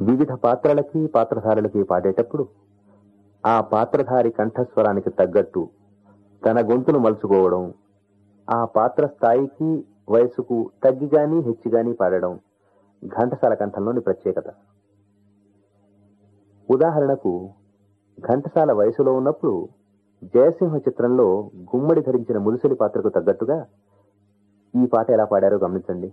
వివిధ పాత్రలకి పాత్రధారులకి పాడేటప్పుడు ఆ పాత్రధారి కంఠస్వరానికి తగ్గట్టు తన గొంతును మలుచుకోవడం ఆ పాత్ర స్థాయికి వయసుకు తగ్గిగాని హెచ్చిగాని పాడడం ఘంటసాల కంఠంలోని ప్రత్యేకత ఉదాహరణకు ఘంటసాల వయసులో ఉన్నప్పుడు జయసింహ చిత్రంలో గుమ్మడి ధరించిన ములుసలి పాత్రకు తగ్గట్టుగా ఈ పాట ఎలా పాడారో గమనించండి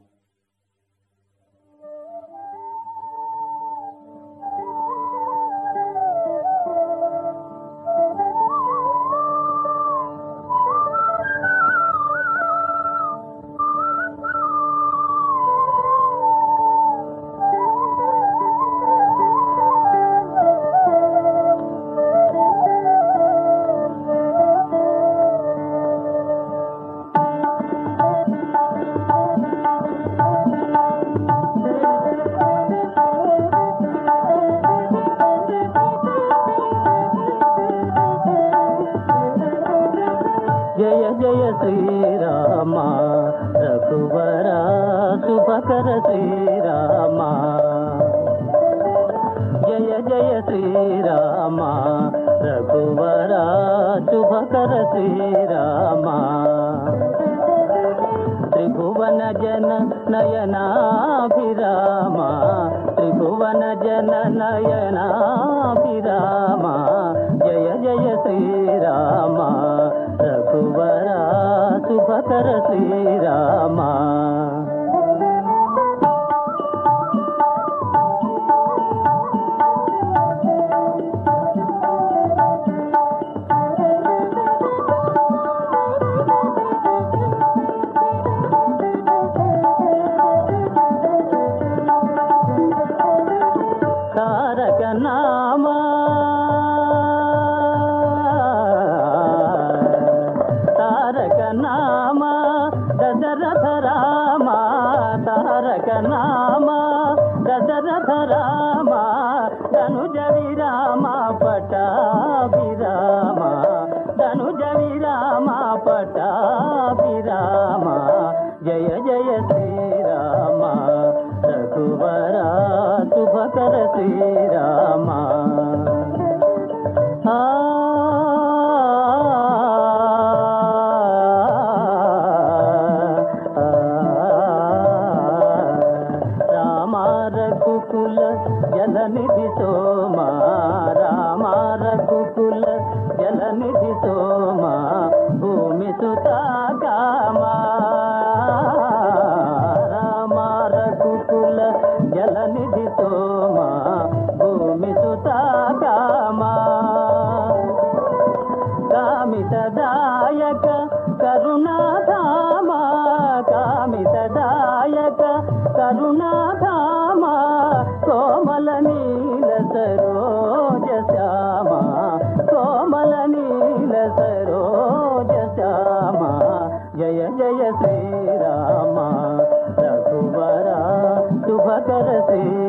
జయ జయ శ్రీరామ రఘువర శుభకర శ్రీరామ జయ జయ శ్రీరామ రఘువర శుభకర శ్రీరామ త్రిభువన జన నయనాభిరామ త్రిభువన జన నయనాభిరామ జయ జయ శ్రీరామ రఘువర శుభకర శ్రీరామ తారక నామ తారక నామ దశరథ రామ తారక నామ దశరథ రామ ధనుజ విరామ పటాభిరామ ధనుజ విరామ పటాభిరామ జయ జయ శ్రీరామ రఘువర శుభకర శ్రీరామ ఆ రామారఘుకుల జలనిధి సోమా రామారఘుకుల జలనిధి సోమా భూమి సుతాకామా రామారఘుకుల జలనిధి సోమా భూమి సుతాకామా కామితదాయక కరుణాధామ కామితదాయక కరుణాధామ కోమల నీల సరోజ శ్యామ కోమల నీల సరోజ శ్యామ జయ జయ శ్రీరామ రఘువర శుభకర శ్రీ